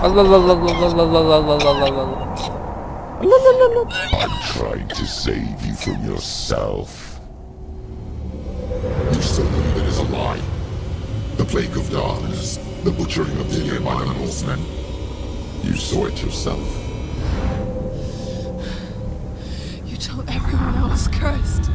الله الله الله الله الله الله الله الله الله الله I'm trying to save you from yourself. You still believe it is a lie? The plague of darkness, the butchering of the by the Northmen. You saw it yourself. You told everyone I was cursed.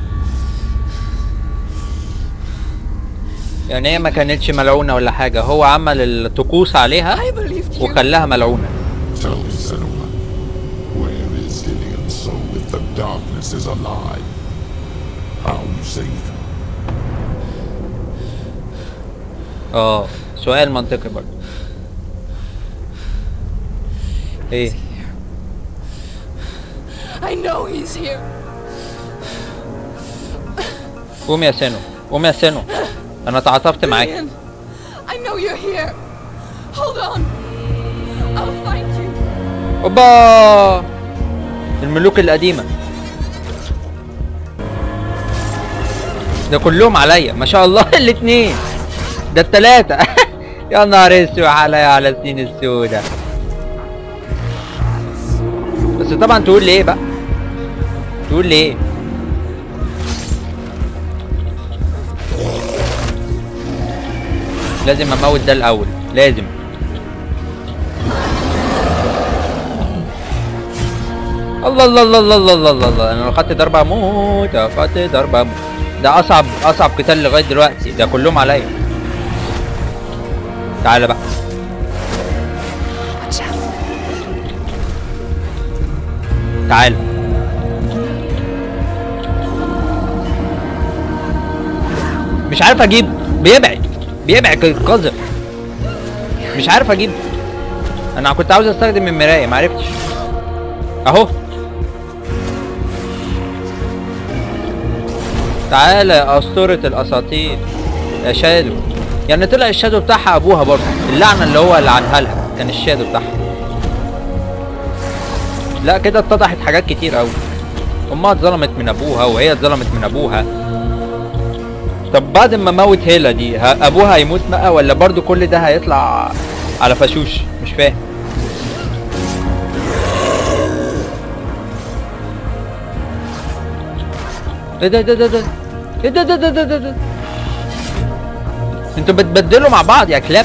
يعني هي ما كانتش ملعونة ولا حاجة هو عمل الطقوس عليها I believed you. وخلاها ملعونة Tell me, Senua, where is Dillian's soul if the darkness is a lie? How you saved her? اه سؤال منطقي برضه ايه I know he's here. قوم يا سينو قوم يا سينو انا تعاطفت معاك Ian, I know you're here. Hold on. I'll find you. اوبا الملوك القديمة ده كلهم عليا ما شاء الله الاتنين ده التلاتة يا نهار اسود عليا على السنين السوداء بس طبعا تقول لي ايه بقى تقول لي ايه لازم اموت ده الاول لازم الله الله الله الله الله الله الله الله انا لو خدت ضربه اموت لو خدت ضربه اموت ده اصعب اصعب قتال لغايه دلوقتي ده كلهم عليا تعالى بقى Watch out. تعالى مش عارف اجيب بيبعد بيبعد القذر مش عارف اجيب انا كنت عاوز استخدم المرايه معرفتش اهو تعالى يا اسطورة الاساطير يا شادو يعني طلع الشادو بتاعها ابوها برضه اللعنه اللي هو لعنها لها كان الشادو بتاعها لا كده اتضحت حاجات كتير قوي امها اتظلمت من ابوها وهي اتظلمت من ابوها طب بعد ما موت هيلا دي ه- ابوها هيموت بقى ولا برضو كل ده هيطلع على فشوش مش فاهم ايه ده ده ده ده ايه ده ده ده ده ده ده انتوا بتبدلوا مع بعض يا كلاب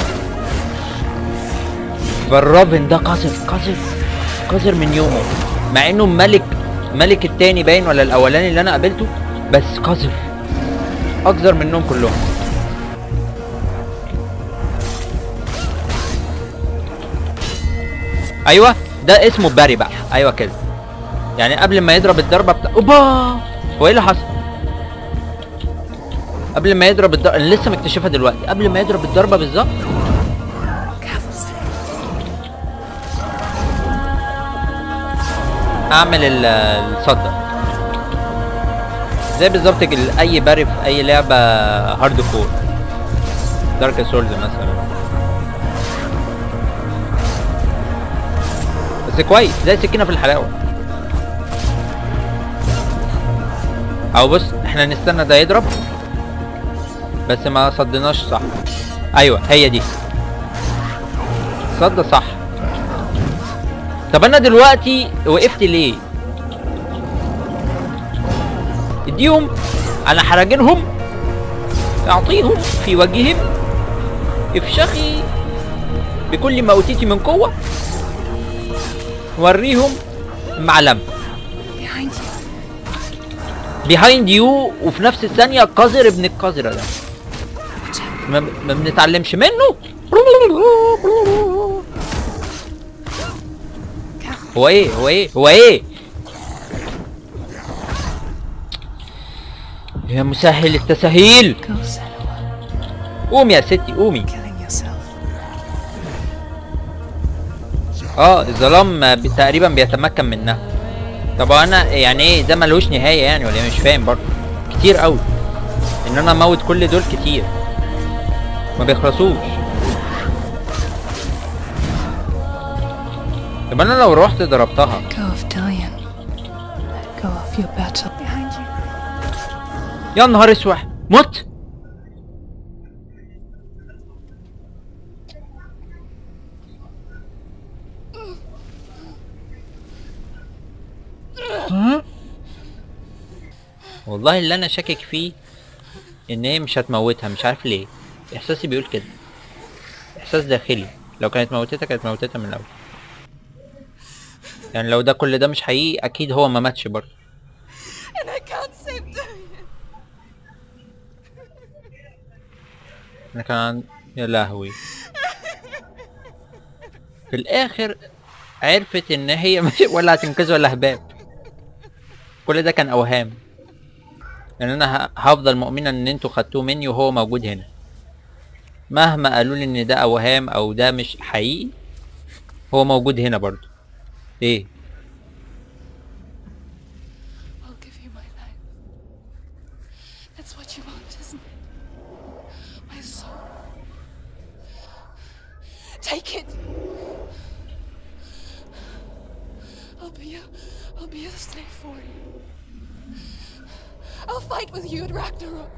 فالرابن ده قذر قذر قذر من يومه مع انه ملك ملك التاني باين ولا الاولاني اللي انا قابلته بس قذر اقذر منهم كلهم ايوه ده اسمه باري بقى ايوه كده يعني قبل ما يضرب الضربه بتاع اوبا هو ايه اللي حصل قبل ما يضرب الضربه انا لسه مكتشفها دلوقتي قبل ما يضرب الضربه بالظبط Careful, Sam. اعمل ال- الصدى زي بالظبط ال- اي باري في اي لعبه هارد كور دارك سولز مثلا بس كويس زي سكينه في الحلاوه او بص احنا نستنى ده يضرب بس ما صدناش صح ايوه هي دي صد صح طب انا دلوقتي وقفت ليه اديهم على حراجينهم اعطيهم في وجههم افشخي بكل ما اوتيتي من قوه وريهم معلم Behind you. بيهايند يو وفي نفس الثانيه القذر ابن القذره ده ما, ما بنتعلمش منه Careful. هو ايه هو ايه هو ايه يا مسهل التسهيل Go, Senua. قومي يا ستي قومي Killing yourself. اه الظلام ب- تقريبا بيتمكن منها طب انا يعني ايه ده ملوش نهايه يعني ولا إيه؟ مش فاهم برضه كتير قوي ان انا اموت كل دول كتير ما بيخلصوش طب انا لو رحت ضربتها Go of Dillian. Let go of your battle. Behind you. يا نهار اسود مت والله اللي انا شاكك فيه ان هي مش هتموتها مش عارف ليه احساسي بيقول كده احساس داخلي لو كانت موتتها كانت موتتها من الاول يعني لو ده كل ده مش حقيقي اكيد هو ما ماتش برضه And I can't save Dorian. انا كان عن... يا لهوي في الاخر عرفت ان هي مش ولا هتنقذه ولا هباب كل ده كان اوهام ان انا ه- هفضل مؤمنة ان انتوا خدتوه مني وهو موجود هنا مهما قالوا لي ان ده اوهام او ده مش حقيقي هو موجود هنا برضو ايه I'll give you my life. That's what you want, isn't it? My soul. Take it. I'll be a, I'll be a slave for you. I'll fight with you at Ragnarok.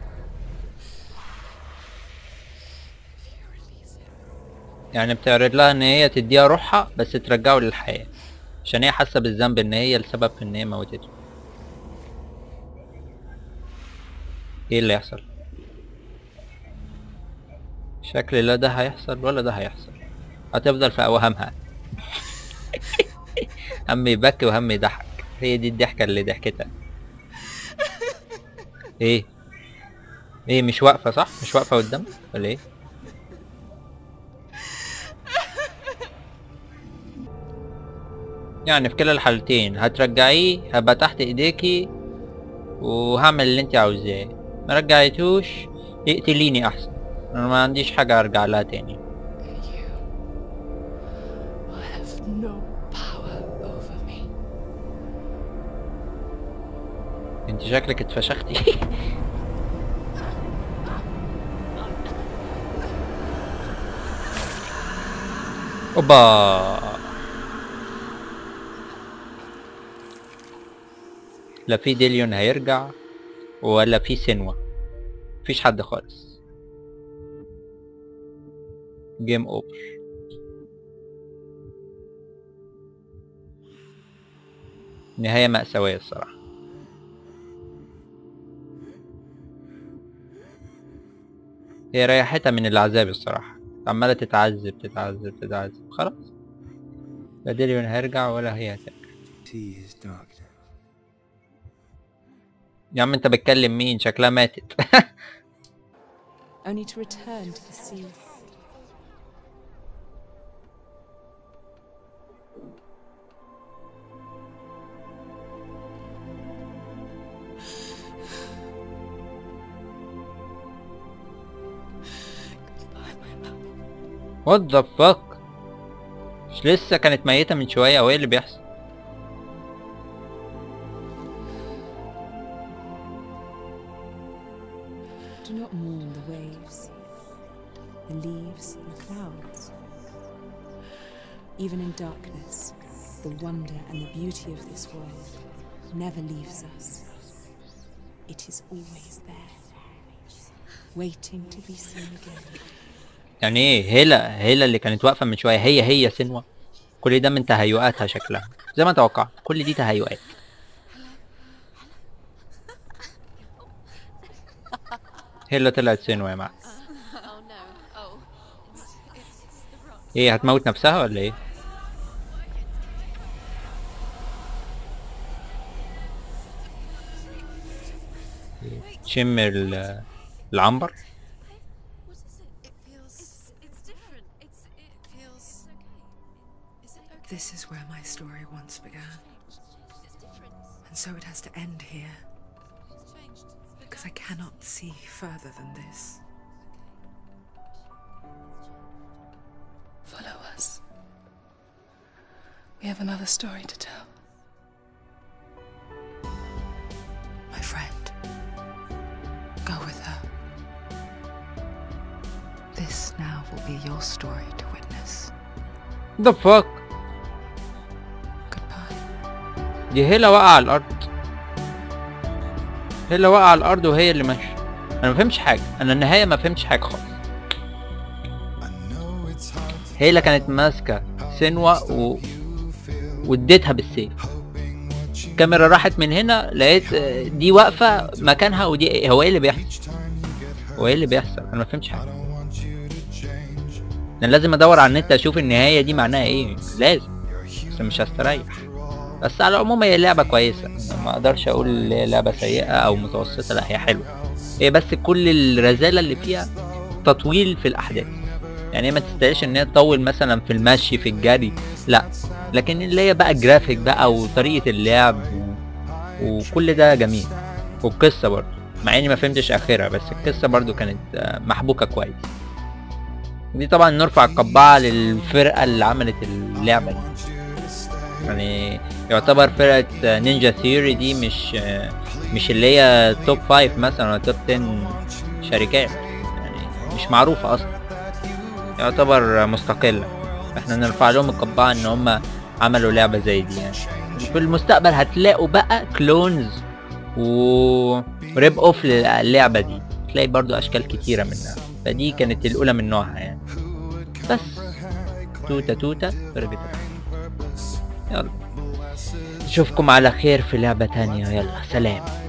If you release him, يعني بتعرض لها ان هي تديها روحها بس ترجعه للحياة عشان هي حاسة بالذنب ان هي السبب في ان هي موتته ايه اللي يحصل شكل لا ده هيحصل ولا ده هيحصل هتفضل في اوهامها هم يبكي وهم يضحك هي دي الضحكة اللي ضحكتها ايه ايه مش واقفة صح مش واقفة قدام ولا ايه يعني في كلا الحالتين هترجعيه هبقى تحت ايديكي وهعمل اللي انت عاوزاه ما رجعتوش اقتليني احسن انا ما عنديش حاجة ارجع لها تاني you will have no power over me. انت شكلك اتفشختي اوبا لا في ديليون هيرجع ولا في سنوة مفيش حد خالص جيم اوفر نهاية مأساوية الصراحة هي ريحتها من العذاب الصراحة عمالة تتعذب تتعذب تتعذب خلاص لا ديليون هيرجع ولا هي هترجع Tea is darkness. يا عم انت بتكلم مين شكلها ماتت only to return to the sea. Goodbye, my love. وات ذا فاك مش لسه كانت ميتة من شوية او ايه اللي بيحصل Do not mourn the waves, the leaves, and the clouds. Even in darkness, the wonder and the beauty of this world never leaves us. It is always there, waiting to be seen again. يعني ايه هيلا هيلا اللي كانت واقفة من شوية هي هي سنوة كل ده من تهيؤاتها شكلها زي ما توقعت كل دي تهيؤات هيلا طلعت سنوة يا معلم Oh no. Oh. It's, it's, it's the rock. ايه هتموت نفسها ولا ايه تشم ال- العنبر What is it? It feels. It's, it's different. It's. It feels. okay. Is it okay? This is where my story once began, It's different. and so it has to end here, It's changed. because I cannot see further than this. Follow us. We have another story to tell. My friend, go with her. This now will be your story to witness. ذا فاك Goodbye. دي هيلا واقعة على الأرض هيلا واقعة على الأرض وهي اللي ماشية أنا ما فهمتش حاجة أنا النهاية ما فهمتش حاجة خالص I know it's hard to هيلا كانت ماسكة سنوة و... واديتها بالسيف hoping what you الكاميرا راحت من هنا لقيت آه، دي واقفه مكانها ودي هو ايه اللي بيحصل هو ايه اللي بيحصل انا ما فهمتش حاجه انا لازم ادور على النت اشوف النهايه دي معناها ايه لازم بس مش هستريح بس على العموم هي لعبه كويسه ما اقدرش اقول إن هي لعبه سيئه او متوسطه لا هي حلوه هي بس كل الرذاله اللي فيها تطويل في الاحداث يعني هي ما تستاهلش ان هي تطول مثلا في المشي في الجري لا لكن اللي هي بقى جرافيك بقى وطريقه اللعب و... وكل ده جميل والقصه برضه مع اني ما فهمتش اخرها بس القصه برضه كانت آه، محبوكه كويس دي طبعا نرفع القبعه للفرقه اللي عملت اللعبه دي يعني يعتبر فرقه نينجا ثيوري دي مش آه، مش اللي هي توب فايف مثلا ولا توب 10 شركات يعني مش معروفه اصلا يعتبر مستقله احنا نرفع لهم القبعه ان هم عملوا لعبه زي دي يعني في المستقبل هتلاقوا بقى كلونز و ريب اوف للعبه دي تلاقي برضو اشكال كتيره منها فدي كانت الاولى من نوعها يعني بس توته توته فرقة يلا اشوفكم على خير في لعبه تانية يلا سلام